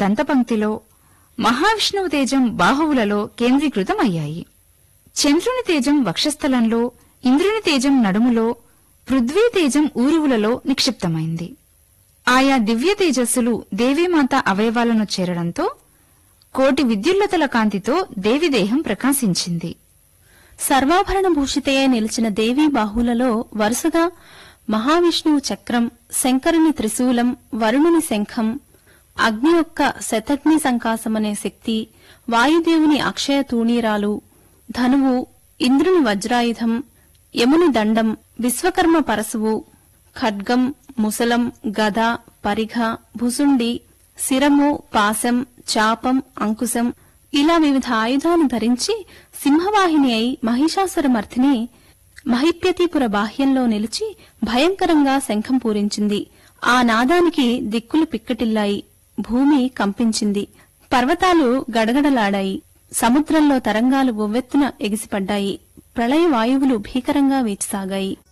దంతపంక్తిలో మహావిష్ణువు తేజం బాహువులలో కేంద్రీకృతమయ్యాయి చంద్రుని తేజం వక్షస్థలంలో ఇంద్రుని తేజం నడుములో పృథ్వీ తేజం ఊరువులలో నిక్షిప్తమైంది ఆయా దివ్య తేజస్సులు దేవీమాత అవయవాలను చేరడంతో కోటి విద్యుల్లతల కాంతితో దేవిదేహం ప్రకాశించింది సర్వాభరణ భూషితయే నిలిచిన దేవీ బాహులలో వరుసగా మహావిష్ణువు చక్రం శంకరుని త్రిశూలం వరుణుని శంఖం అగ్ని యొక్క శతగ్ని సంకాసమనే శక్తి వాయుదేవుని అక్షయ తూణీరాలు ధనువు ఇంద్రుని వజ్రాయుధం యముని దండం విశ్వకర్మ పరశువు ఖడ్గం ముసలం గద పరిఘ భుసుండి శిరము పాశం చాపం అంకుశం ఇలా వివిధ ఆయుధాలు ధరించి సింహవాహిని అయి మహిషాసురమర్ధిని మహిప్యతీపుర బాహ్యంలో నిలిచి భయంకరంగా శంఖం పూరించింది ఆ నాదానికి దిక్కులు పిక్కటిల్లాయి భూమి కంపించింది పర్వతాలు గడగడలాడాయి సముద్రంలో తరంగాలు ఒవ్వెత్తున ఎగిసిపడ్డాయి ప్రళయ వాయువులు భీకరంగా వీచసాగాయి